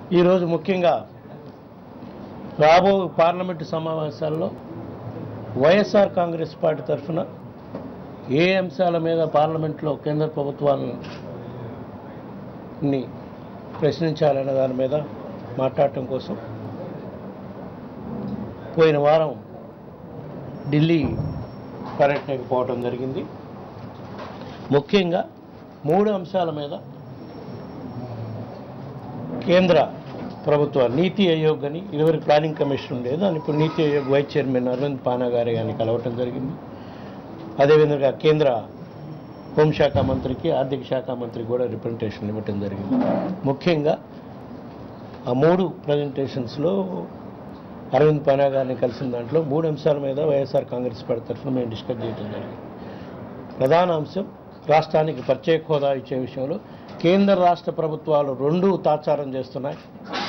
ఈరోజు ముఖ్యంగా రాబో పార్లమెంటు సమావేశాల్లో వైఎస్ఆర్ కాంగ్రెస్ పార్టీ తరఫున ఏ అంశాల మీద పార్లమెంట్లో కేంద్ర ప్రభుత్వాన్ని ప్రశ్నించాలనే దాని మీద మాట్లాడటం కోసం పోయిన వారం ఢిల్లీ పర్యటనకు పోవటం జరిగింది ముఖ్యంగా మూడు అంశాల మీద కేంద్ర ప్రభుత్వ నీతి ఆయోగ్ అని ఇదివరకు ప్లానింగ్ కమిషన్ ఉండేది దాని ఇప్పుడు NITI Aayog vice chairman Arvind Panagariya గారిని కలవటం జరిగింది అదేవిధంగా కేంద్ర హోంశాఖ మంత్రికి ఆర్థిక శాఖ మంత్రికి కూడా రిప్రజెంటేషన్ ఇవ్వటం జరిగింది ముఖ్యంగా ఆ మూడు ప్రజెంటేషన్స్లో అరవింద్ పానా గారిని కలిసిన దాంట్లో మూడు అంశాల మీద వైఎస్ఆర్ కాంగ్రెస్ పార్టీ తరఫున మేము డిస్కస్ చేయడం జరిగింది ప్రధాన అంశం రాష్ట్రానికి ప్రత్యేక హోదా ఇచ్చే విషయంలో కేంద్ర రాష్ట్ర ప్రభుత్వాలు రెండూ తాత్సారం చేస్తున్నాయి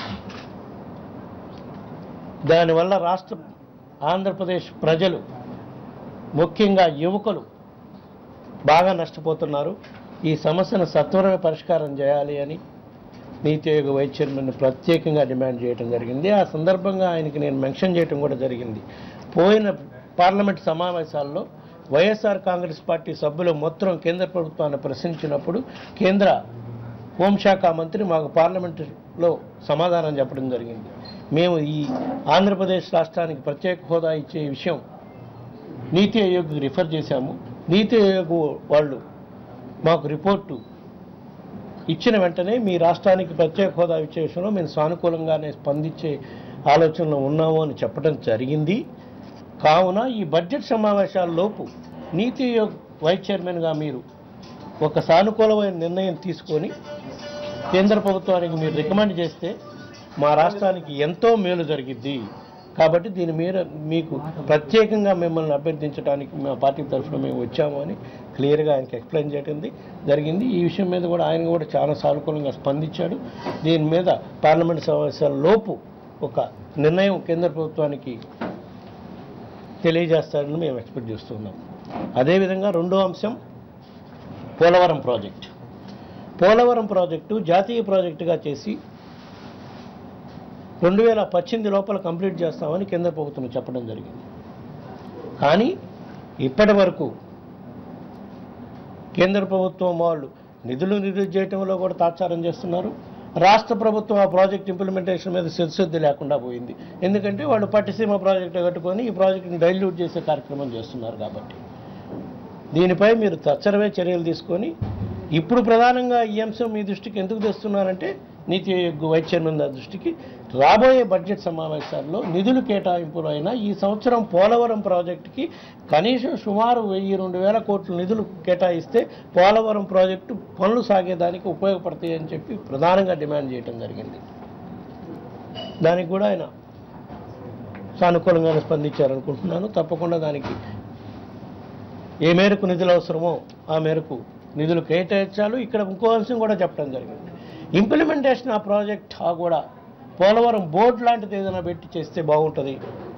దానివల్ల రాష్ట్ర ఆంధ్రప్రదేశ్ ప్రజలు ముఖ్యంగా యువకులు బాగా నష్టపోతున్నారు ఈ సమస్యను సత్వరమే పరిష్కారం చేయాలి అని నీతి ఆయోగ వైస్ చైర్మన్ ప్రత్యేకంగా డిమాండ్ చేయడం జరిగింది ఆ సందర్భంగా ఆయనకి నేను మెన్షన్ చేయడం కూడా జరిగింది పోయిన పార్లమెంట్ సమావేశాల్లో వైఎస్ఆర్ కాంగ్రెస్ పార్టీ సభ్యులు మొత్తం కేంద్ర ప్రభుత్వాన్ని ప్రశ్నించినప్పుడు కేంద్ర హోంశాఖ మంత్రి మాకు పార్లమెంటులో సమాధానం చెప్పడం జరిగింది మేము ఈ ఆంధ్రప్రదేశ్ రాష్ట్రానికి ప్రత్యేక హోదా ఇచ్చే విషయం నీతి ఆయోగ్కి రిఫర్ చేశాము నీతి ఆయోగ్ వాళ్ళు మాకు రిపోర్టు ఇచ్చిన వెంటనే మీ రాష్ట్రానికి ప్రత్యేక హోదా ఇచ్చే విషయంలో మేము సానుకూలంగానే స్పందించే ఆలోచనలో ఉన్నాము అని చెప్పడం జరిగింది కావున ఈ బడ్జెట్ సమావేశాల లోపు నీతి ఆయోగ్ వైస్ చైర్మన్గా మీరు ఒక సానుకూలమైన నిర్ణయం తీసుకొని కేంద్ర ప్రభుత్వానికి మీరు రికమెండ్ చేస్తే మా రాష్ట్రానికి ఎంతో మేలు జరిగిద్ది కాబట్టి దీని మీద మీకు ప్రత్యేకంగా మిమ్మల్ని అభ్యర్థించడానికి మా పార్టీ తరఫున మేము వచ్చాము అని క్లియర్గా ఆయనకి ఎక్స్ప్లెయిన్ చేయడం జరిగింది ఈ విషయం మీద కూడా ఆయన కూడా చాలా సానుకూలంగా స్పందించాడు దీని మీద పార్లమెంట్ సమావేశాల లోపు ఒక నిర్ణయం కేంద్ర ప్రభుత్వానికి తెలియజేస్తారని మేము ఎక్స్పెక్ట్ చేస్తున్నాం అదేవిధంగా రెండో అంశం పోలవరం ప్రాజెక్ట్ పోలవరం ప్రాజెక్టు జాతీయ ప్రాజెక్టుగా చేసి రెండు వేల పద్దెనిమిది లోపల కంప్లీట్ చేస్తామని కేంద్ర ప్రభుత్వం చెప్పడం జరిగింది కానీ ఇప్పటి వరకు కేంద్ర ప్రభుత్వం వాళ్ళు నిధులు రిలీజ్ చేయడంలో కూడా తాత్సారం చేస్తున్నారు రాష్ట్ర ప్రభుత్వం ఆ ప్రాజెక్ట్ ఇంప్లిమెంటేషన్ మీద సిద్ధశుద్ధి లేకుండా పోయింది ఎందుకంటే వాళ్ళు పట్టిసీమ ప్రాజెక్టు కట్టుకొని ఈ ప్రాజెక్టుని డైల్యూట్ చేసే కార్యక్రమం చేస్తున్నారు కాబట్టి దీనిపై మీరు తక్షణమే చర్యలు తీసుకొని ఇప్పుడు ప్రధానంగా ఈ అంశం మీ దృష్టికి ఎందుకు తెస్తున్నారంటే నీతి ఆయోగ్ వైస్ చైర్మన్ గారి దృష్టికి రాబోయే బడ్జెట్ సమావేశాల్లో నిధులు కేటాయింపులు అయినా ఈ సంవత్సరం పోలవరం ప్రాజెక్టుకి కనీసం సుమారు వెయ్యి రెండు వేల కోట్ల నిధులు కేటాయిస్తే పోలవరం ప్రాజెక్టు పనులు సాగేదానికి ఉపయోగపడతాయి అని చెప్పి ప్రధానంగా డిమాండ్ చేయడం జరిగింది దానికి కూడా ఆయన సానుకూలంగానే స్పందించారనుకుంటున్నాను తప్పకుండా దానికి ఏ మేరకు నిధులు అవసరమో ఆ మేరకు నిధులు కేటాయించాలు ఇక్కడ ఇంకో అంశం కూడా చెప్పడం జరిగింది ఇంప్లిమెంటేషన్ ఆ ప్రాజెక్ట్ ఆ కూడా పోలవరం బోర్డు లాంటిది ఏదైనా పెట్టి చేస్తే బాగుంటుంది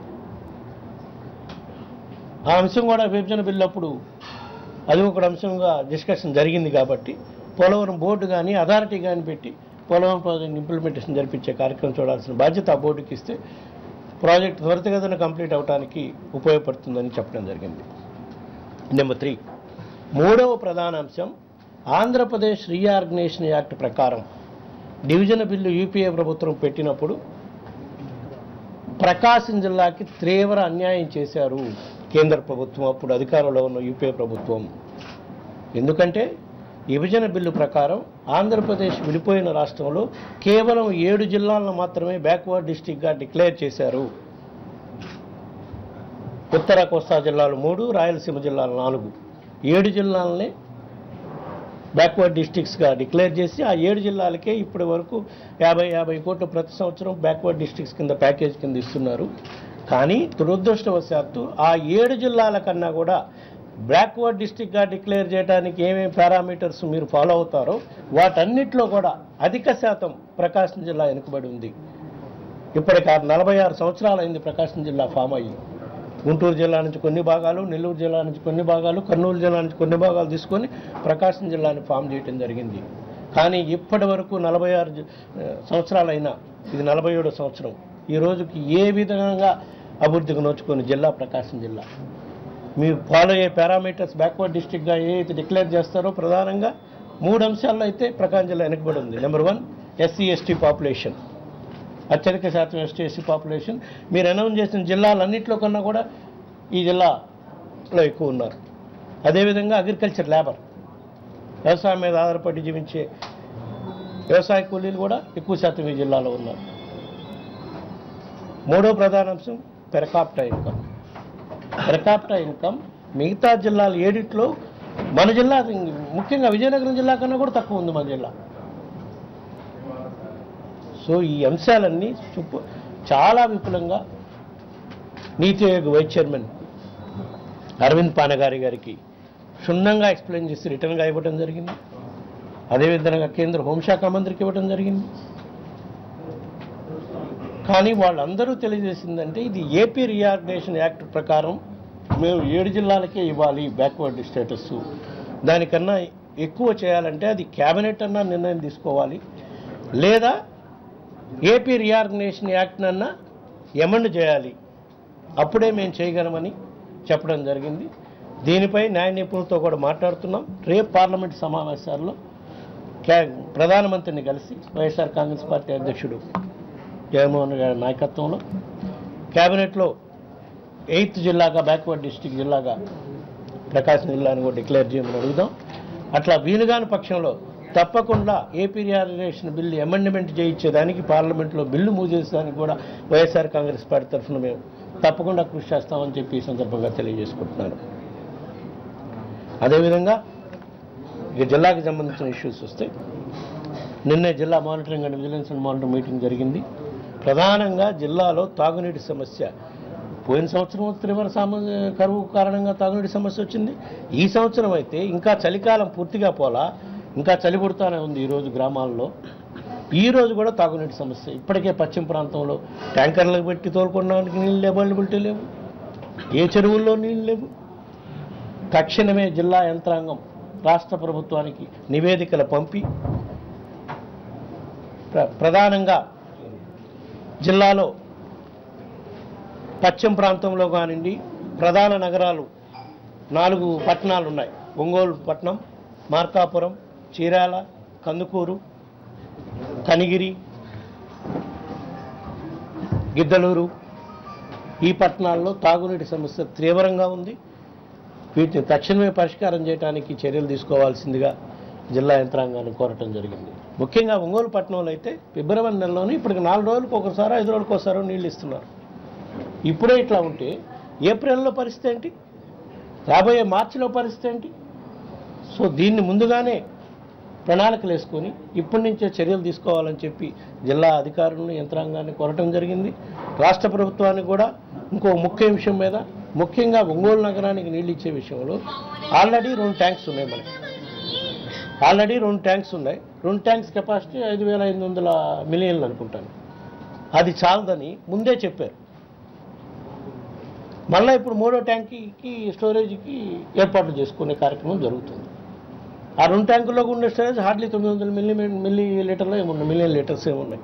ఆ అంశం కూడా విభజన బిల్లు అప్పుడు అది ఒక అంశంగా డిస్కషన్ జరిగింది కాబట్టి పోలవరం బోర్డు కానీ అథారిటీ కానీ పెట్టి పోలవరం ప్రాజెక్ట్ ఇంప్లిమెంటేషన్ జరిపించే కార్యక్రమం చూడాల్సిన బాధ్యత ఆ బోర్డుకి ఇస్తే ప్రాజెక్ట్ త్వరితగతిన కంప్లీట్ అవడానికి ఉపయోగపడుతుందని చెప్పడం జరిగింది నెంబర్ త్రీ మూడవ ప్రధాన అంశం ఆంధ్రప్రదేశ్ రీఆర్గనైజేషన్ యాక్ట్ ప్రకారం డివిజన్ బిల్లు యూపీఏ ప్రభుత్వం పెట్టినప్పుడు ప్రకాశం జిల్లాకి తీవ్ర అన్యాయం చేశారు కేంద్ర ప్రభుత్వం అప్పుడు అధికారంలో ఉన్న యూపీఏ ప్రభుత్వం ఎందుకంటే విభజన బిల్లు ప్రకారం ఆంధ్రప్రదేశ్ విడిపోయిన రాష్ట్రంలో కేవలం ఏడు జిల్లాలను మాత్రమే బ్యాక్వర్డ్ డిస్టిక్గా డిక్లేర్ చేశారు ఉత్తర కోస్తా జిల్లాలు మూడు రాయలసీమ జిల్లాలు నాలుగు ఏడు జిల్లాలనే బ్యాక్వర్డ్ డిస్ట్రిక్ట్స్గా డిక్లేర్ చేసి ఆ ఏడు జిల్లాలకే ఇప్పటి వరకు యాభై యాభై కోట్లు ప్రతి సంవత్సరం బ్యాక్వర్డ్ డిస్ట్రిక్ట్స్ కింద ప్యాకేజ్ కింద ఇస్తున్నారు కానీ దురదృష్టవశాత్తు ఆ ఏడు జిల్లాల కన్నా కూడా బ్యాక్వర్డ్ డిస్ట్రిక్ట్గా డిక్లేర్ చేయడానికి ఏమేమి పారామీటర్స్ మీరు ఫాలో అవుతారో వాటన్నిటిలో కూడా అధిక శాతం ప్రకాశం జిల్లా వెనుకబడి ఉంది ఇప్పటికి నలభై ఆరు సంవత్సరాలైంది ప్రకాశం జిల్లా ఫామ్ అయ్యి గుంటూరు జిల్లా నుంచి కొన్ని భాగాలు నెల్లూరు జిల్లా నుంచి కొన్ని భాగాలు కర్నూలు జిల్లా నుంచి కొన్ని భాగాలు తీసుకొని ప్రకాశం జిల్లాని ఫామ్ చేయడం జరిగింది కానీ ఇప్పటి వరకు నలభై ఆరు జ- సంవత్సరాలైనా ఇది నలభై ఏడో సంవత్సరం ఈ రోజుకి ఏ విధంగా అభివృద్ధికి నోచుకొని జిల్లా ప్రకాశం జిల్లా మీరు ఫాలో అయ్యే పారామీటర్స్ బ్యాక్వర్డ్ డిస్ట్రిక్ట్గా ఏ అయితే డిక్లేర్ చేస్తారో ప్రధానంగా మూడు అంశాల్లో అయితే ప్రకాశం జిల్లా వెనకబడి ఉంది number one SC ST population అత్యధిక శాతం ఎస్టీ ఎస్సీ పాపులేషన్ మీరు అనౌన్స్ చేసిన జిల్లాలన్నింటిలో కన్నా కూడా ఈ జిల్లాలో ఎక్కువ ఉన్నారు అదేవిధంగా అగ్రికల్చర్ లేబర్ వ్యవసాయం మీద ఆధారపడి జీవించే వ్యవసాయ కూలీలు కూడా ఎక్కువ శాతం ఈ జిల్లాలో ఉన్నారు మూడో ప్రధాన అంశం పెరకాప్టా ఇన్కమ్ పెరకాప్టా ఇన్కమ్ మిగతా జిల్లాలు ఏడిట్లో మన జిల్లా ముఖ్యంగా విజయనగరం జిల్లా కన్నా కూడా తక్కువ ఉంది మన జిల్లా సో ఈ అంశాలన్నీ చుప్పు చాలా విపులంగా నీతి ఆయోగ్ వైస్ చైర్మన్ అరవింద్ పానగారి గారికి క్షుణ్ణంగా ఎక్స్ప్లెయిన్ చేసి రిటర్న్గా ఇవ్వడం జరిగింది అదేవిధంగా కేంద్ర హోంశాఖ మంత్రికి ఇవ్వడం జరిగింది కానీ వాళ్ళందరూ తెలియజేసిందంటే ఇది ఏపీ రీఆర్గనైజేషన్ యాక్ట్ ప్రకారం మేము ఏడు జిల్లాలకే ఇవ్వాలి బ్యాక్వర్డ్ స్టేటస్ దానికన్నా ఎక్కువ చేయాలంటే అది క్యాబినెట్ అన్నా నిర్ణయం తీసుకోవాలి లేదా ఏపీ రీఆర్గనైజేషన్ యాక్ట్ అన్నా ఎమండ్ చేయాలి అప్పుడే మేము చేయగలమని చెప్పడం జరిగింది దీనిపై న్యాయ నిపుణులతో కూడా మాట్లాడుతున్నాం రేపు పార్లమెంట్ సమావేశాల్లో క్యా ప్రధానమంత్రిని కలిసి వైఎస్ఆర్ కాంగ్రెస్ పార్టీ అధ్యక్షుడు జగన్మోహన్ గారి నాయకత్వంలో క్యాబినెట్లో ఎయిత్ జిల్లాగా బ్యాక్వర్డ్ డిస్టిక్ జిల్లాగా ప్రకాశం జిల్లాని కూడా డిక్లేర్ చేయమని అడుగుదాం అట్లా వీలుగాని పక్షంలో తప్పకుండా ఏపీ రియాలిజేషన్ బిల్లు అమెండ్మెంట్ చేయించేదానికి పార్లమెంట్లో బిల్లు మూవ్ చేసేదానికి కూడా వైఎస్ఆర్ కాంగ్రెస్ పార్టీ తరఫున మేము తప్పకుండా కృషి చేస్తామని చెప్పి ఈ సందర్భంగా తెలియజేసుకుంటున్నాను అదేవిధంగా ఇక జిల్లాకి సంబంధించిన ఇష్యూస్ వస్తే నిన్నే జిల్లా monitoring and vigilance and monitoring meeting జరిగింది ప్రధానంగా జిల్లాలో తాగునీటి సమస్య పోయిన సంవత్సరం తీవ్ర సామ కరువు కారణంగా తాగునీటి సమస్య వచ్చింది ఈ సంవత్సరం అయితే ఇంకా చలికాలం పూర్తిగా పోలా ఇంకా చలి పుడతానే ఉంది ఈరోజు గ్రామాల్లో ఈ రోజు కూడా తాగునీటి సమస్య ఇప్పటికే పశ్చిమ ప్రాంతంలో ట్యాంకర్లకు పెట్టి తోలుకోవడానికి నీళ్ళు అవైలబిలిటీ లేవు ఏ చెరువుల్లో నీళ్ళు లేవు తక్షణమే జిల్లా యంత్రాంగం రాష్ట్ర ప్రభుత్వానికి నివేదికలు పంపి ప్ర- ప్రధానంగా జిల్లాలో పశ్చిమ ప్రాంతంలో కానివ్వండి ప్రధాన నగరాలు నాలుగు పట్టణాలు ఉన్నాయి ఒంగోలు పట్టణం మార్కాపురం చీరాల కందుకూరు కనిగిరి గిద్దలూరు ఈ పట్టణాల్లో తాగునీటి సమస్య తీవ్రంగా ఉంది వీటిని తక్షణమే పరిష్కారం చేయడానికి చర్యలు తీసుకోవాల్సిందిగా జిల్లా యంత్రాంగాన్ని కోరటం జరిగింది ముఖ్యంగా ఒంగోలు పట్టణంలో అయితే ఫిబ్రవరి నెలలోనే ఇప్పటికి నాలుగు రోజులకు ఒకసారి ఐదు రోజులకు ఒకసారి నీళ్ళు ఇస్తున్నారు ఇప్పుడే ఇట్లా ఉంటే ఏప్రిల్లో పరిస్థితి ఏంటి రాబోయే మార్చిలో పరిస్థితి ఏంటి సో దీన్ని ముందుగానే ప్రణాళికలు వేసుకొని ఇప్పటి నుంచే చర్యలు తీసుకోవాలని చెప్పి జిల్లా అధికారులను యంత్రాంగాన్ని కోరటం జరిగింది రాష్ట్ర ప్రభుత్వానికి కూడా ఇంకో ముఖ్య విషయం మీద ముఖ్యంగా ఒంగోలు నగరానికి నీళ్ళు ఇచ్చే విషయంలో ఆల్రెడీ రెండు ట్యాంక్స్ ఉన్నాయి మనకి ఆల్రెడీ రెండు ట్యాంక్స్ ఉన్నాయి రెండు ట్యాంక్స్ కెపాసిటీ ఐదు వేల ఐదు వందల మిలియన్లు అనుకుంటాను అది చాలదని ముందే చెప్పారు మళ్ళీ ఇప్పుడు మూడో ట్యాంకీకి స్టోరేజ్కి ఏర్పాట్లు చేసుకునే కార్యక్రమం జరుగుతుంది ఆ రెండు ట్యాంకుల్లో ఉండే స్టోరేజ్ హార్డ్లీ తొమ్మిది వందల మిల్లీ మిల్లీ లీటర్లో ఏమున్నాయి మిలియన్ లీటర్స్ ఏమున్నాయి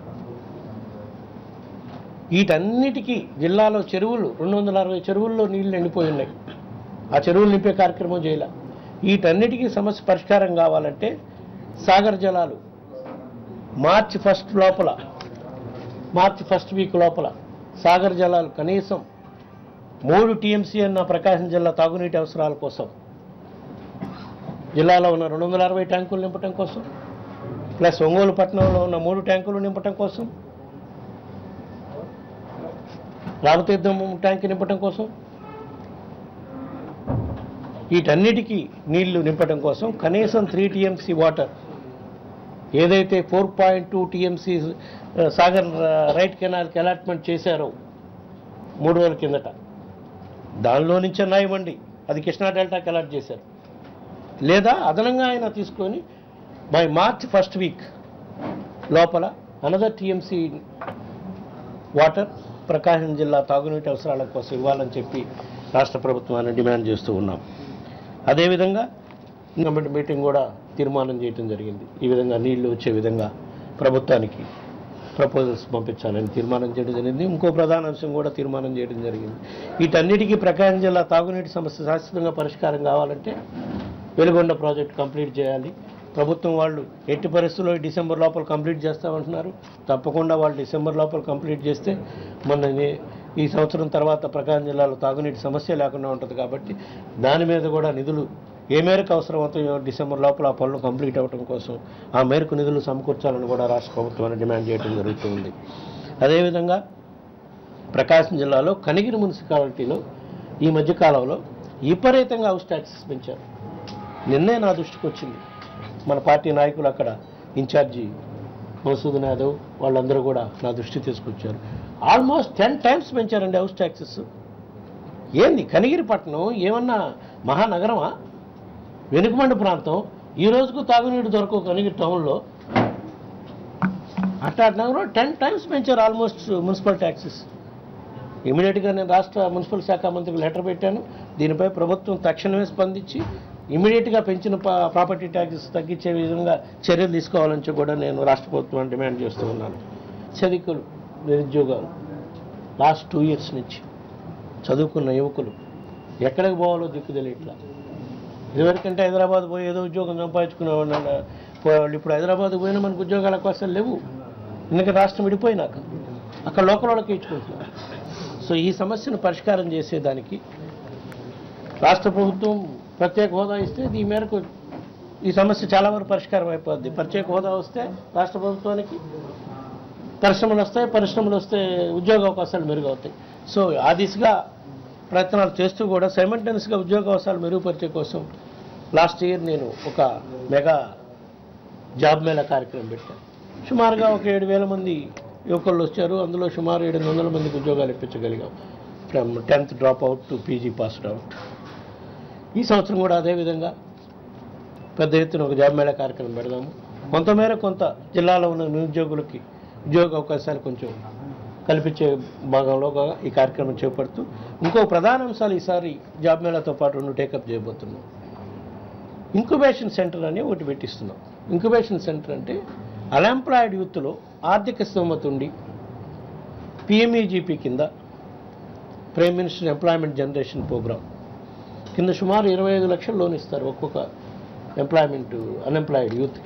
వీటన్నిటికీ జిల్లాలో చెరువులు రెండు వందల అరవై చెరువుల్లో నీళ్లు ఎండిపోయి ఉన్నాయి ఆ చెరువులు నింపే కార్యక్రమం చేయాల వీటన్నిటికీ సమస్య పరిష్కారం కావాలంటే సాగర్ జలాలు మార్చి ఫస్ట్ లోపల మార్చి ఫస్ట్ వీక్ లోపల సాగర్ జలాలు కనీసం మూడు టీఎంసీ అన్న ప్రకాశం జిల్లా తాగునీటి అవసరాల కోసం జిల్లాలో ఉన్న రెండు వందల అరవై ట్యాంకులు నింపటం కోసం ప్లస్ ఒంగోలు పట్టణంలో ఉన్న మూడు ట్యాంకులు నింపటం కోసం రామతీర్థం ట్యాంక్ నింపటం కోసం వీటన్నిటికీ నీళ్లు నింపటం కోసం కనీసం త్రీ టీఎంసీ వాటర్ ఏదైతే four point two TMC Sagar right కెనాల్కి అలాట్మెంట్ చేశారో మూడు రోజుల కిందట దానిలో నుంచే ఇవ్వండి అది కృష్ణా డెల్టాకి అలాట్ చేశారు లేదా అదనంగా ఆయన తీసుకొని బై మార్చ్ ఫస్ట్ వీక్ లోపల అనదర్ టీఎంసీ వాటర్ ప్రకాశం జిల్లా తాగునీటి అవసరాల కోసం ఇవ్వాలని చెప్పి రాష్ట్ర ప్రభుత్వాన్ని డిమాండ్ చేస్తూ ఉన్నాం అదేవిధంగా కమిటీ మీటింగ్ కూడా తీర్మానం చేయడం జరిగింది ఈ విధంగా నీళ్లు వచ్చే విధంగా ప్రభుత్వానికి ప్రపోజల్స్ పంపించాలని తీర్మానం చేయడం జరిగింది ఇంకో ప్రధాన అంశం కూడా తీర్మానం చేయడం జరిగింది వీటన్నిటికీ ప్రకాశం జిల్లా తాగునీటి సమస్య శాశ్వతంగా పరిష్కారం కావాలంటే వెలుగొండ ప్రాజెక్ట్ కంప్లీట్ చేయాలి ప్రభుత్వం వాళ్ళు ఎట్టి పరిస్థితుల్లో ఈ డిసెంబర్ లోపల కంప్లీట్ చేస్తామంటున్నారు తప్పకుండా వాళ్ళు డిసెంబర్ లోపల కంప్లీట్ చేస్తే మన ఈ- ఈ సంవత్సరం తర్వాత ప్రకాశం జిల్లాలో తాగునీటి సమస్య లేకుండా ఉంటుంది కాబట్టి దాని మీద కూడా నిధులు ఏ మేరకు అవసరం అవుతాయో డిసెంబర్ లోపల ఆ పనులు కంప్లీట్ అవ్వడం కోసం ఆ మేరకు నిధులు సమకూర్చాలని కూడా రాష్ట్ర ప్రభుత్వాన్ని డిమాండ్ చేయడం జరుగుతుంది అదేవిధంగా ప్రకాశం జిల్లాలో కనిగిరి మున్సిపాలిటీలో ఈ మధ్య కాలంలో విపరీతంగా హౌస్ ట్యాక్సెస్ పెంచారు నిన్నే నా దృష్టికి వచ్చింది మన పార్టీ నాయకులు అక్కడ ఇన్ఛార్జి మసూదన్ యాదవ్ వాళ్ళందరూ కూడా నా దృష్టికి తీసుకొచ్చారు ఆల్మోస్ట్ టెన్ టైమ్స్ పెంచారండి హౌస్ ట్యాక్సెస్ ఏంది కనిగిరి పట్టణం ఏమన్నా మహానగరమా వెనుకమండి ప్రాంతం ఈ రోజుకు తాగునీరు దొరకవు కనిగిరి టౌన్లో అట్లా నగరంలో టెన్ టైమ్స్ పెంచారు ఆల్మోస్ట్ మున్సిపల్ ట్యాక్సెస్ ఇమీడియట్గా నేను రాష్ట్ర మున్సిపల్ శాఖ మంత్రికి లెటర్ పెట్టాను దీనిపై ప్రభుత్వం తక్షణమే స్పందించి ఇమీడియట్గా పెంచిన పా- ప్రాపర్టీ ట్యాక్సెస్ తగ్గించే విధంగా చర్యలు తీసుకోవాలని చెప్పి కూడా నేను రాష్ట్ర ప్రభుత్వాన్ని డిమాండ్ చేస్తూ ఉన్నాను చదికులు నిరుద్యోగాలు లాస్ట్ టూ ఇయర్స్ నుంచి చదువుకున్న యువకులు ఎక్కడికి పోవాలో దిక్కు తెలియట్లా ఇదివరకంటే హైదరాబాద్ పోయి ఏదో ఉద్యోగం సంపాదించుకునేవాళ్ళు వాళ్ళు ఇప్పుడు హైదరాబాద్ పోయినా మనకు ఉద్యోగాల అవకాశాలు లేవు ఎందుకంటే రాష్ట్రం విడిపోయినాక అక్కడ లోకల్ వాళ్ళకి ఇచ్చుకుంటున్నారు సో ఈ సమస్యను పరిష్కారం చేసేదానికి రాష్ట్ర ప్రభుత్వం ప్రత్యేక హోదా ఇస్తే ఈ మేరకు ఈ సమస్య చాలా వరకు పరిష్కారం అయిపోద్ది ప్రత్యేక హోదా వస్తే రాష్ట్ర ప్రభుత్వానికి పరిశ్రమలు వస్తాయి పరిశ్రమలు వస్తే ఉద్యోగ అవకాశాలు మెరుగవుతాయి సో ఆ దిశగా ప్రయత్నాలు చేస్తూ కూడా సైమంటెన్స్గా ఉద్యోగ అవకాశాలు మెరుగుపరిచే కోసం లాస్ట్ ఇయర్ నేను ఒక మెగా జాబ్ మేళా కార్యక్రమం పెట్టాను సుమారుగా ఒక ఏడు వేల మంది యువకులు వచ్చారు అందులో సుమారు ఏడు వందల మందికి ఉద్యోగాలు ఇప్పించగలిగాం from tenth drop out to PG passed out ఈ సంవత్సరం కూడా అదేవిధంగా పెద్ద ఎత్తున ఒక జాబ్ మేళా కార్యక్రమం పెడదాము కొంతమేర కొంత జిల్లాలో ఉన్న నిరుద్యోగులకి ఉద్యోగ అవకాశాలు కొంచెం కల్పించే భాగంలో కూడా ఈ కార్యక్రమం చేపడుతూ ఇంకో ప్రధాన అంశాలు ఈసారి జాబ్ మేళాతో పాటు రెండు టేకప్ చేయబోతున్నాం ఇంక్యుబేషన్ సెంటర్ అని ఒకటి పెట్టిస్తున్నాం ఇంక్యుబేషన్ సెంటర్ అంటే అన్ఎంప్లాయిడ్ యూత్లో ఆర్థిక స్తోమత ఉండి పిఎంఈజీపీ కింద prime minister employment generation programme కింద సుమారు ఇరవై ఐదు లక్షలు లోన్ ఇస్తారు ఒక్కొక్క ఎంప్లాయ్మెంట్ అన్ఎంప్లాయిడ్ యూత్కి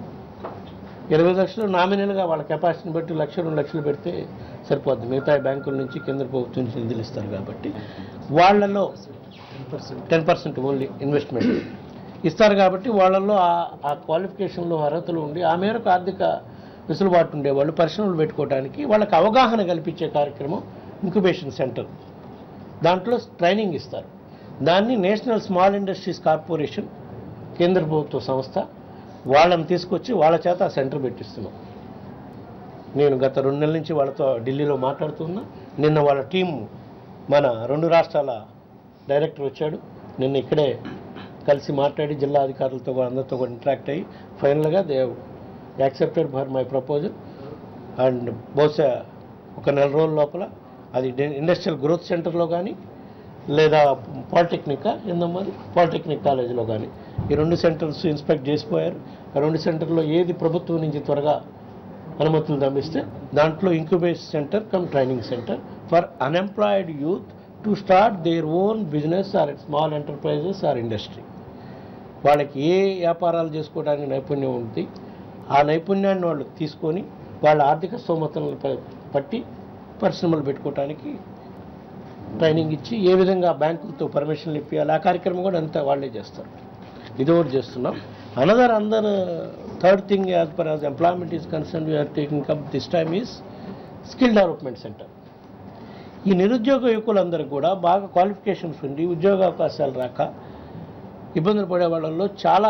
ఇరవై లక్షలు నామినల్గా వాళ్ళ కెపాసిటీని బట్టి లక్ష రెండు లక్షలు పెడితే సరిపోద్ది మిగతా బ్యాంకుల నుంచి కేంద్ర ప్రభుత్వం నుంచి నిధులు ఇస్తారు కాబట్టి వాళ్ళలో టెన్ పర్సెంట్ ఓన్లీ ఇన్వెస్ట్మెంట్ ఇస్తారు కాబట్టి వాళ్ళల్లో ఆ- ఆ క్వాలిఫికేషన్లో అర్హతలు ఉండి ఆ మేరకు ఆర్థిక వెసులుబాటు ఉండేవాళ్ళు పరిశ్రమలు పెట్టుకోవడానికి వాళ్ళకి అవగాహన కల్పించే కార్యక్రమం ఇంక్యుబేషన్ సెంటర్ దాంట్లో ట్రైనింగ్ ఇస్తారు దాన్ని నేషనల్ స్మాల్ ఇండస్ట్రీస్ కార్పొరేషన్ కేంద్ర ప్రభుత్వ సంస్థ వాళ్ళని తీసుకొచ్చి వాళ్ళ చేత ఆ సెంటర్ పెట్టిస్తున్నాం నేను గత రెండు నెలల నుంచి వాళ్ళతో ఢిల్లీలో మాట్లాడుతున్నా నిన్న వాళ్ళ టీం మన రెండు రాష్ట్రాల డైరెక్టర్ వచ్చాడు నిన్న ఇక్కడే కలిసి మాట్లాడి జిల్లా అధికారులతో కూడా అందరితో కూడా ఇంటరాక్ట్ అయ్యి ఫైనల్గా they accepted for my proposal and బహుశా ఒక నెల రోజుల లోపల అది ఇండస్ట్రియల్ గ్రోత్ సెంటర్లో కానీ లేదా పాలిటెక్నిక్ ఎందమ్మది పాలిటెక్నిక్ కాలేజీలో కానీ ఈ రెండు సెంటర్స్ ఇన్స్పెక్ట్ చేసిపోయారు ఆ రెండు సెంటర్లో ఏది ప్రభుత్వం నుంచి త్వరగా అనుమతులు లభిస్తే దాంట్లో incubation centre come training centre for unemployed youth to start their own business or small enterprises or industry వాళ్ళకి ఏ వ్యాపారాలు చేసుకోవడానికి నైపుణ్యం ఉంది ఆ నైపుణ్యాన్ని వాళ్ళు తీసుకొని వాళ్ళ ఆర్థిక స్తోమతలను ప- పట్టి పరిశ్రమలు పెట్టుకోవడానికి ట్రైనింగ్ ఇచ్చి ఏ విధంగా బ్యాంకులతో పర్మిషన్లు ఇప్పించాలి ఆ కార్యక్రమం కూడా అంతా వాళ్ళే చేస్తారు ఇది ఒకటి చేస్తున్నాం another under third thing as per as employment is concern we're taking up this time is skill development centre ఈ నిరుద్యోగ యువకులందరూ కూడా బాగా క్వాలిఫికేషన్స్ ఉండి ఉద్యోగ అవకాశాలు రాక ఇబ్బందులు పడే వాళ్ళల్లో చాలా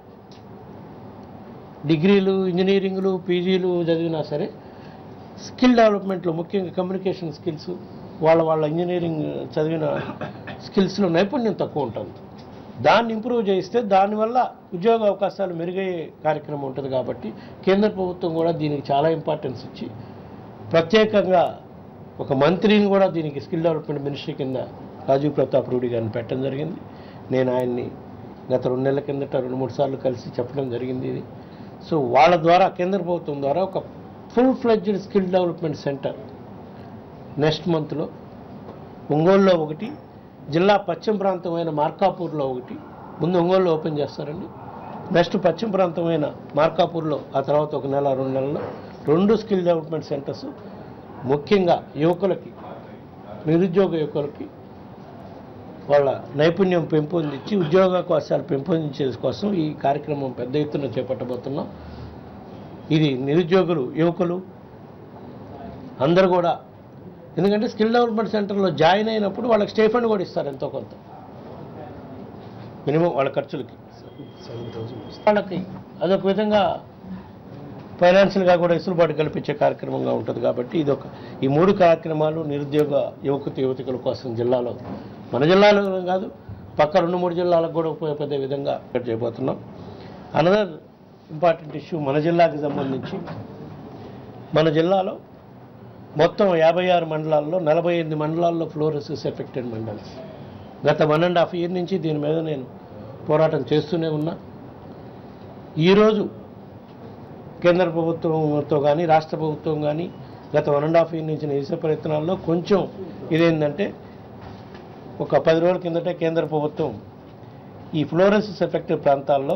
డిగ్రీలు ఇంజనీరింగ్లు పీజీలు చదివినా సరే స్కిల్ డెవలప్మెంట్లో ముఖ్యంగా కమ్యూనికేషన్ స్కిల్స్ వాళ్ళ వాళ్ళ ఇంజనీరింగ్ చదివిన స్కిల్స్లో నైపుణ్యం తక్కువ ఉంటుంది దాన్ని ఇంప్రూవ్ చేయిస్తే దానివల్ల ఉద్యోగ అవకాశాలు మెరుగయ్యే కార్యక్రమం ఉంటుంది కాబట్టి కేంద్ర ప్రభుత్వం కూడా దీనికి చాలా ఇంపార్టెన్స్ ఇచ్చి ప్రత్యేకంగా ఒక మంత్రిని కూడా దీనికి స్కిల్ డెవలప్మెంట్ మినిస్ట్రీ కింద రాజీవ్ ప్రతాప్ రూడి గారిని పెట్టడం జరిగింది నేను ఆయన్ని గత రెండు నెలల కిందట రెండు మూడు సార్లు కలిసి చెప్పడం జరిగింది ఇది సో వాళ్ళ ద్వారా కేంద్ర ప్రభుత్వం ద్వారా ఒక full fledged skill development centre next మంత్లో ఒంగోలులో ఒకటి జిల్లా పశ్చిమ ప్రాంతమైన మార్కాపూర్లో ఒకటి ముందు ఒంగోలులో ఓపెన్ చేస్తారండి నెక్స్ట్ పశ్చిమ ప్రాంతమైన మార్కాపూర్లో ఆ తర్వాత ఒక నెల రెండు నెలల్లో రెండు స్కిల్ డెవలప్మెంట్ సెంటర్స్ ముఖ్యంగా యువకులకి నిరుద్యోగ యువకులకి వాళ్ళ నైపుణ్యం పెంపొందించి ఉద్యోగావకాశాలు పెంపొందించే కోసం ఈ కార్యక్రమం పెద్ద ఎత్తున చేపట్టబోతున్నాం ఇది నిరుద్యోగులు యువకులు అందరూ కూడా ఎందుకంటే స్కిల్ డెవలప్మెంట్ సెంటర్లో జాయిన్ అయినప్పుడు వాళ్ళకి స్టే ఫండ్ కూడా ఇస్తారు ఎంతో కొంత మినిమం వాళ్ళ ఖర్చులకి వాళ్ళకి అదొక విధంగా ఫైనాన్షియల్గా కూడా వెసులుబాటు కల్పించే కార్యక్రమంగా ఉంటుంది కాబట్టి ఇది ఒక ఈ మూడు కార్యక్రమాలు నిరుద్యోగ యువకుత యువతికల కోసం జిల్లాలో మన జిల్లాలో కాదు పక్క రెండు మూడు జిల్లాలకు కూడా ఉపయోగపడే విధంగా ఇక్కడ చేయబోతున్నాం అనదర్ ఇంపార్టెంట్ ఇష్యూ మన జిల్లాకి సంబంధించి మన జిల్లాలో మొత్తం యాభై ఆరు మండలాల్లో నలభై ఎనిమిది మండలాల్లో ఫ్లోరోసిస్ ఎఫెక్టెడ్ మండల్స్ గత వన్ అండ్ హాఫ్ ఇయర్ నుంచి దీని మీద నేను పోరాటం చేస్తూనే ఉన్నా ఈరోజు కేంద్ర ప్రభుత్వంతో కానీ రాష్ట్ర ప్రభుత్వం కానీ గత వన్ అండ్ హాఫ్ ఇయర్ నుంచి చేసే ప్రయత్నాల్లో కొంచెం ఇదేంటంటే ఒక పది రోజుల కిందటే కేంద్ర ప్రభుత్వం ఈ ఫ్లోరోసిస్ ఎఫెక్టెడ్ ప్రాంతాల్లో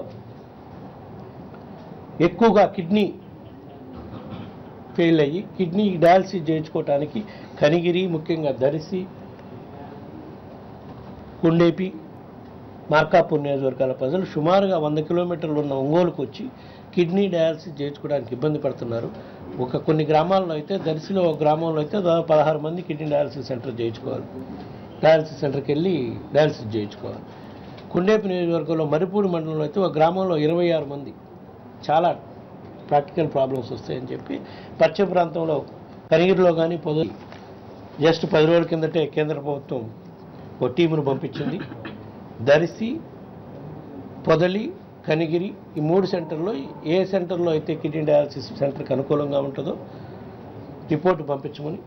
ఎక్కువగా కిడ్నీ ఫెయిల్ అయ్యి కిడ్నీ డయాలసిస్ చేయించుకోవటానికి కనిగిరి ముఖ్యంగా దరిసి కుండేపి మార్కాపూర్ నియోజకవర్గాల ప్రజలు సుమారుగా వంద కిలోమీటర్లు ఉన్న ఒంగోలుకు వచ్చి కిడ్నీ డయాలసిస్ చేయించుకోవడానికి ఇబ్బంది పడుతున్నారు ఒక కొన్ని గ్రామాల్లో అయితే దర్శిలో ఒక గ్రామంలో అయితే దాదాపు పదహారు మంది కిడ్నీ డయాలసిస్ సెంటర్ చేయించుకోవాలి డయాలసిస్ సెంటర్కి వెళ్ళి డయాలసిస్ చేయించుకోవాలి కుండేపి నియోజకవర్గంలో మరిపూడి మండలంలో అయితే ఒక గ్రామంలో ఇరవై ఆరు మంది చాలా ప్రాక్టికల్ ప్రాబ్లమ్స్ వస్తాయని చెప్పి పశ్చిమ ప్రాంతంలో కనిగిరిలో కానీ పొదలు జస్ట్ పది రోజుల కిందటే కేంద్ర ప్రభుత్వం ఓ టీమును పంపించింది దరిసి పొదలి కనిగిరి ఈ మూడు సెంటర్లో ఏ సెంటర్లో అయితే కిడ్నీ డయాలసిస్ సెంటర్కి అనుకూలంగా ఉంటుందో రిపోర్టు పంపించమని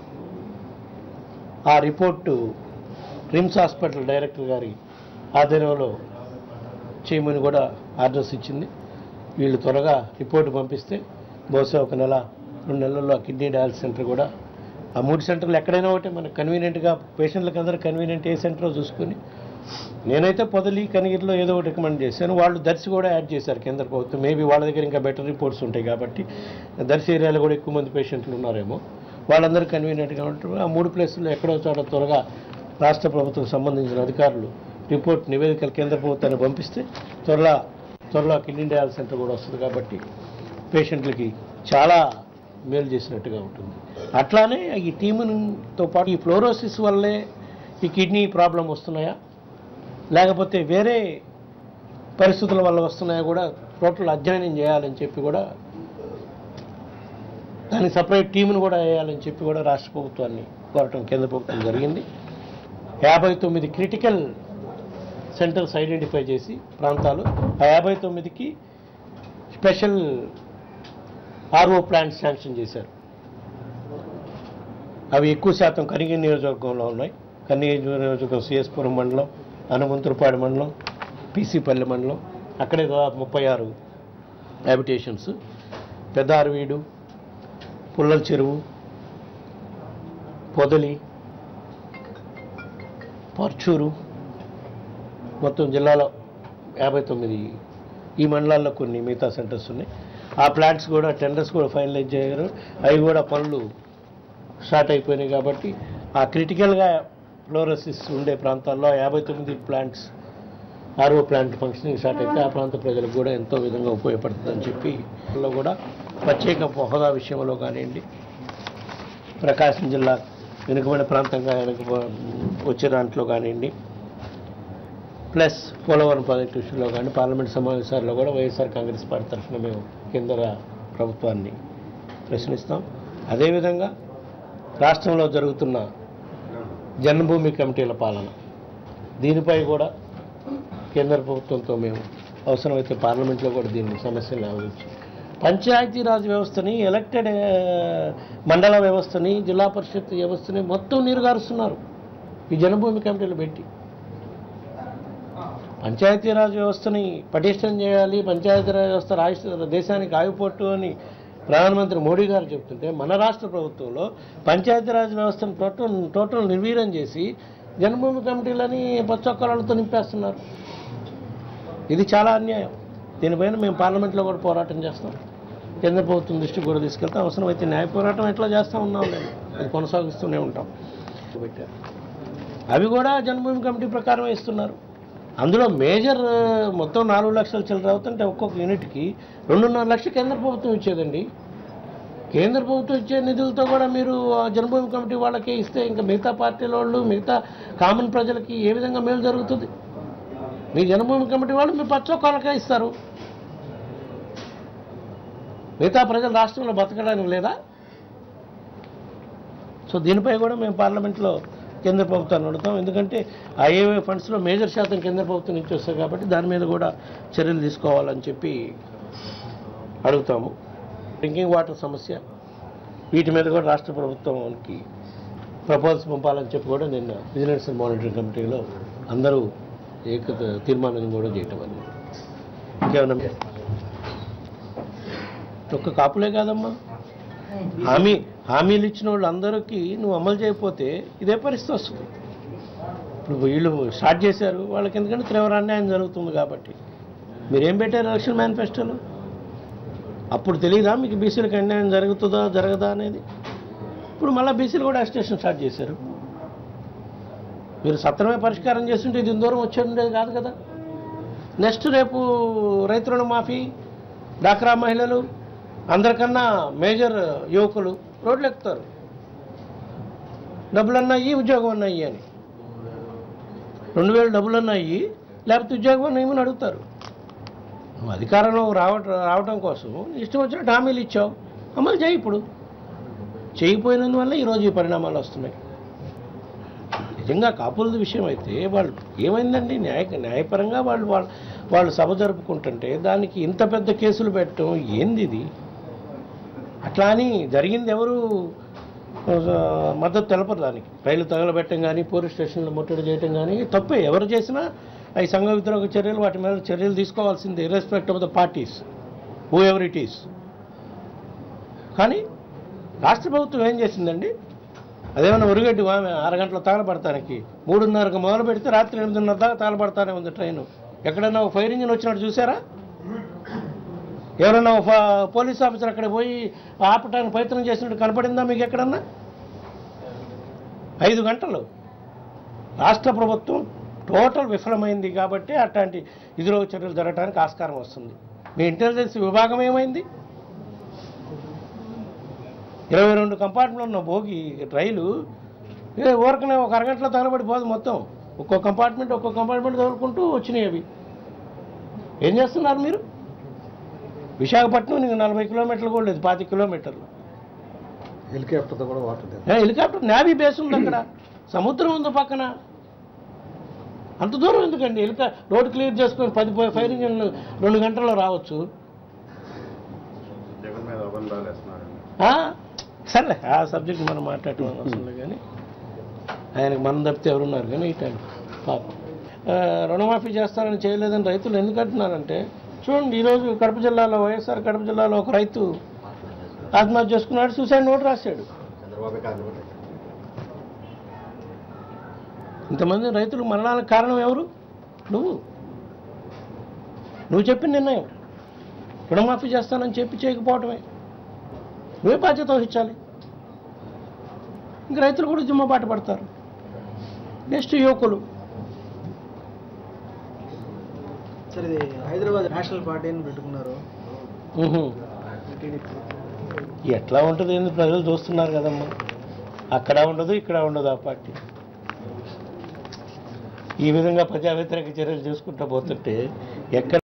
ఆ రిపోర్టు రిమ్స్ హాస్పిటల్ డైరెక్టర్ గారి ఆధ్వర్యంలో చేయమని కూడా ఆర్డర్స్ ఇచ్చింది వీళ్ళు త్వరగా రిపోర్ట్ పంపిస్తే బహుశా ఒక నెల రెండు నెలల్లో ఆ కిడ్నీ డయాలసిస్ సెంటర్ కూడా ఆ మూడు సెంటర్లు ఎక్కడైనా ఒకటి మనకు కన్వీనియంట్గా పేషెంట్లకు అందరూ కన్వీనియంట్ ఏ సెంటరో చూసుకొని నేనైతే పొదలి కనిగిరిలో ఏదో ఒకటి రికమెండ్ చేశాను వాళ్ళు దర్శి కూడా యాడ్ చేశారు కేంద్ర ప్రభుత్వం మేబీ వాళ్ళ దగ్గర ఇంకా బెటర్ రిపోర్ట్స్ ఉంటాయి కాబట్టి దర్శి ఏరియాలో కూడా ఎక్కువ మంది పేషెంట్లు ఉన్నారేమో వాళ్ళందరూ కన్వీనియంట్గా ఉంటారు ఆ మూడు ప్లేసుల్లో ఎక్కడో చోట త్వరగా రాష్ట్ర ప్రభుత్వం సంబంధించిన అధికారులు రిపోర్ట్ నివేదికలు కేంద్ర ప్రభుత్వాన్ని పంపిస్తే త్వరలో త్వరలో కిడ్నీ డయాలసిస్ సెంటర్ కూడా వస్తుంది కాబట్టి పేషెంట్లకి చాలా మేలు చేసినట్టుగా ఉంటుంది అట్లానే ఈ టీముతో పాటు ఈ ఫ్లోరోసిస్ వల్లే ఈ కిడ్నీ ప్రాబ్లం వస్తున్నాయా లేకపోతే వేరే పరిస్థితుల వల్ల వస్తున్నాయా కూడా టోటల్ అధ్యయనం చేయాలని చెప్పి కూడా దానికి సపరేట్ టీమును కూడా వేయాలని చెప్పి కూడా రాష్ట్ర ప్రభుత్వాన్ని కోరటం కేంద్ర ప్రభుత్వం జరిగింది యాభై తొమ్మిది క్రిటికల్ సెంటర్స్ ఐడెంటిఫై చేసి ప్రాంతాలు ఆ యాభై తొమ్మిదికి స్పెషల్ ఆర్ఓ ప్లాంట్స్ శాంక్షన్ చేశారు అవి ఎక్కువ శాతం కనిగిరి నియోజకవర్గంలో ఉన్నాయి కనిగిరి నియోజకవర్గం సిఎస్పురం మండలం హనుమంతులపాడు మండలం పీసీపల్లి మండలం అక్కడే దాదాపు ముప్పై ఆరు హ్యాబిటేషన్స్ పెద్దారవీడు పుల్లల చెరువు పొదలి పర్చూరు మొత్తం జిల్లాలో యాభై తొమ్మిది ఈ మండలాల్లో కొన్ని మిగతా సెంటర్స్ ఉన్నాయి ఆ ప్లాంట్స్ కూడా టెండర్స్ కూడా ఫైనలైజ్ చేయరు అవి కూడా పనులు స్టార్ట్ అయిపోయినాయి కాబట్టి ఆ క్రిటికల్గా ఫ్లోరోసిస్ ఉండే ప్రాంతాల్లో యాభై తొమ్మిది plants RO plant functioning start అయితే ఆ ప్రాంత ప్రజలకు కూడా ఎంతో విధంగా ఉపయోగపడుతుందని చెప్పి లో కూడా ప్రత్యేక హోదా విషయంలో కానివ్వండి ప్రకాశం జిల్లా వెనుకబడిన ప్రాంతంగా వెనుక వచ్చే దాంట్లో కానివ్వండి ప్లస్ పోలవరం ప్రాజెక్టు విషయంలో కానీ పార్లమెంట్ సమావేశాల్లో కూడా వైఎస్ఆర్ కాంగ్రెస్ పార్టీ తరఫున మేము కేంద్ర ప్రభుత్వాన్ని ప్రశ్నిస్తాం అదేవిధంగా రాష్ట్రంలో జరుగుతున్న జన్మభూమి కమిటీల పాలన దీనిపై కూడా కేంద్ర ప్రభుత్వంతో మేము అవసరమైతే పార్లమెంట్లో కూడా దీన్ని సమస్యలు ఆలోచించి పంచాయతీరాజ్ వ్యవస్థని ఎలక్టెడ్ మండల వ్యవస్థని జిల్లా పరిషత్ వ్యవస్థని మొత్తం నీరుగారుస్తున్నారు ఈ జనభూమి కమిటీలు పెట్టి పంచాయతీరాజ్ వ్యవస్థని పటిష్టం చేయాలి పంచాయతీరాజ్ వ్యవస్థ రాష్ట్ర దేశానికి ఆగిపోట్టు అని ప్రధానమంత్రి మోడీ గారు చెప్తుంటే మన రాష్ట్ర ప్రభుత్వంలో పంచాయతీరాజ్ వ్యవస్థను టోటల్ టోటల్ నిర్వీర్యం చేసి జన్మభూమి కమిటీలని పచ్చొక్కరాలతో నింపేస్తున్నారు ఇది చాలా అన్యాయం దీనిపైన మేము పార్లమెంట్లో కూడా పోరాటం చేస్తాం కేంద్ర ప్రభుత్వం దృష్టికి కూడా తీసుకెళ్తాం అవసరమైతే న్యాయ పోరాటం ఎట్లా చేస్తూ ఉన్నాం మేము అది కొనసాగిస్తూనే ఉంటాం పెట్టారు అవి కూడా జన్మభూమి కమిటీ ప్రకారం ఇస్తున్నారు అందులో మేజర్ ఆ, మొత్తం నాలుగు లక్షల చిల్లర అవుతుంటే ఒక్కొక్క యూనిట్కి రెండున్నర లక్షలు కేంద్ర ప్రభుత్వం ఇచ్చేదండి కేంద్ర ప్రభుత్వం ఇచ్చే నిధులతో కూడా మీరు ఆ జన్మభూమి కమిటీ వాళ్ళకే ఇస్తే ఇంకా మిగతా పార్టీల వాళ్ళు మిగతా కామన్ ప్రజలకి ఏ విధంగా మేలు జరుగుతుంది మీ జన్మభూమి కమిటీ వాళ్ళు మీ పచ్చొక్కలకే ఇస్తారు మిగతా ప్రజలు రాష్ట్రంలో బతకడానికి లేదా సో దీనిపై కూడా మేము పార్లమెంట్లో కేంద్ర ప్రభుత్వాన్ని అడుగుతాం ఎందుకంటే ఐఏఏ ఫండ్స్లో మేజర్ శాతం కేంద్ర ప్రభుత్వం నుంచి వస్తాయి కాబట్టి దాని మీద కూడా చర్యలు తీసుకోవాలని చెప్పి అడుగుతాము డ్రింకింగ్ వాటర్ సమస్య వీటి మీద కూడా రాష్ట్ర ప్రభుత్వానికి ప్రపోజల్స్ పంపాలని చెప్పి కూడా నిన్న విజిలెన్స్ అండ్ మానిటరింగ్ కమిటీలో అందరూ ఏక తీర్మానం కూడా చేయటం అనేది ఇంకేమన్నా ఒక్క కాపులే కాదమ్మా హామీ హామీలు ఇచ్చిన వాళ్ళందరికీ నువ్వు అమలు చేయకపోతే ఇదే పరిస్థితి వస్తుంది ఇప్పుడు వీళ్ళు స్టార్ట్ చేశారు వాళ్ళకి ఎందుకంటే తీవ్ర అన్యాయం జరుగుతుంది కాబట్టి మీరేం పెట్టారు ఎలక్షన్ మేనిఫెస్టోలో అప్పుడు తెలియదా మీకు బీసీలకు అన్యాయం జరుగుతుందా జరగదా అనేది ఇప్పుడు మళ్ళీ బీసీలు కూడా అజిటేషన్ స్టార్ట్ చేశారు మీరు సత్వరమే పరిష్కారం చేస్తుంటే ఇది దూరం వచ్చేది ఉండేది కాదు కదా నెక్స్ట్ రేపు రైతు రుణ మాఫీ డాక్రా మహిళలు అందరికన్నా మేజర్ యువకులు రోడ్లు ఎక్కుతారు డబ్బులన్నా అయ్యి ఉద్యోగం అన్నా అయ్యి అని రెండు వేలు డబ్బులన్నా అయ్యి లేకపోతే ఉద్యోగం అన్నా ఇవ్వని అడుగుతారు నువ్వు అధికారంలో రావటం రావటం కోసం ఇష్టం వచ్చినట్టు హామీలు ఇచ్చావు అమలు చేయి ఇప్పుడు చేయకపోయినందువల్ల ఈరోజు ఈ పరిణామాలు వస్తున్నాయి నిజంగా కాపులది విషయం అయితే వాళ్ళు ఏమైందండి న్యాయ న్యాయపరంగా వాళ్ళు వాళ్ళు వాళ్ళు సభ జరుపుకుంటుంటే దానికి ఇంత పెద్ద కేసులు పెట్టడం ఏంది ఇది అట్లా అని జరిగింది ఎవరు ఆ, మద్దతు తెలపరు దానికి రైలు తగలబెట్టడం కానీ పోలీస్ స్టేషన్లో ముట్టడి చేయడం కానీ తప్పే ఎవరు చేసినా అవి సంఘ వ్యతిరేక చర్యలు వాటి మీద చర్యలు తీసుకోవాల్సిందే irrespective of the parties whoever it is కానీ రాష్ట్ర ప్రభుత్వం ఏం చేసిందండి అదేమన్నా ఉరుగడ్డి ఆమె అరగంటలో తగలబడటానికి మూడున్నరకు మొదలు పెడితే రాత్రి ఎనిమిదిన్నర దాకా తగలబడతానే ఉంది ట్రైన్ ఎక్కడన్నా ఒక ఫైర్ ఇంజిన్ వచ్చినట్టు చూసారా ఎవరన్నా ఒక ఫ- పోలీస్ ఆఫీసర్ అక్కడ పోయి ఆపటానికి ప్రయత్నం చేసినట్టు కనపడిందా మీకు ఎక్కడన్నా ఐదు గంటలు రాష్ట్ర ప్రభుత్వం టోటల్ విఫలమైంది కాబట్టి అట్లాంటి ఇదిలో చర్యలు జరగడానికి ఆస్కారం వస్తుంది మీ ఇంటెలిజెన్స్ విభాగం ఏమైంది ఇరవై రెండు కంపార్ట్మెంట్లు ఉన్న భోగి రైలు ఏ ఊరకనే ఒక అరగంటలో తగలబడిపోదు మొత్తం ఒక్కో కంపార్ట్మెంట్ ఒక్కో కంపార్ట్మెంట్ తగులుకుంటూ వచ్చినాయి అవి ఏం చేస్తున్నారు మీరు విశాఖపట్నం నీకు నలభై కిలోమీటర్లు కూడా లేదు పాతి కిలోమీటర్లు హెలికాప్టర్తో కూడా వాటర్ లేదు ఏ, హెలికాప్టర్ నేవీ బేస్ ఉంది అక్కడ సముద్రం ఉంది పక్కన అంత దూరం ఎందుకండి హెలికా రోడ్ క్లియర్ చేసుకొని పది పో- ఫైర్ ఇంజిన్లు రెండు గంటల్లో రావచ్చు జగన్ మీద అబంధాలు వేస్తున్నారు ఆ? సరే ఆ సబ్జెక్ట్ మనం మాట్లాడటం అవసరం లేదు కానీ ఆయనకు మనం తప్పితే ఎవరున్నారు కానీ ఈ టైం పాపం ఆ, రుణమాఫీ చేస్తారని చేయలేదని రైతులు ఎందుకు అంటున్నారంటే చూడండి ఈరోజు కడప జిల్లాలో వైఎస్ఆర్ కడప జిల్లాలో ఒక రైతు ఆత్మహత్య చేసుకున్నాడు సూసైడ్ నోట్ రాశాడు చంద్రబాబు కాదు ఇంతమంది రైతులు మరణాలకు కారణం ఎవరు నువ్వు నువ్వు చెప్పిన నిర్ణయం రుణమాఫీ చేస్తానని చెప్పి చేయకపోవటమే నువ్వే బాధ్యత వహించాలి ఇంక రైతులు కూడా జిమ్మబాట పడతారు నెక్స్ట్ యువకులు సార్ ఇది హైదరాబాద్ నేషనల్ పార్టీ అని పెట్టుకున్నారు ఉహు. టీడీపీ ఎట్లా ఉంటుంది ఏంది ప్రజలు చూస్తున్నారు కదమ్మా అక్కడ ఉండదు ఇక్కడ ఉండదు ఆ పార్టీ ఈ విధంగా ప్రజా వ్యతిరేక చర్యలు చేసుకుంటూ పోతుంటే ఎక్కడ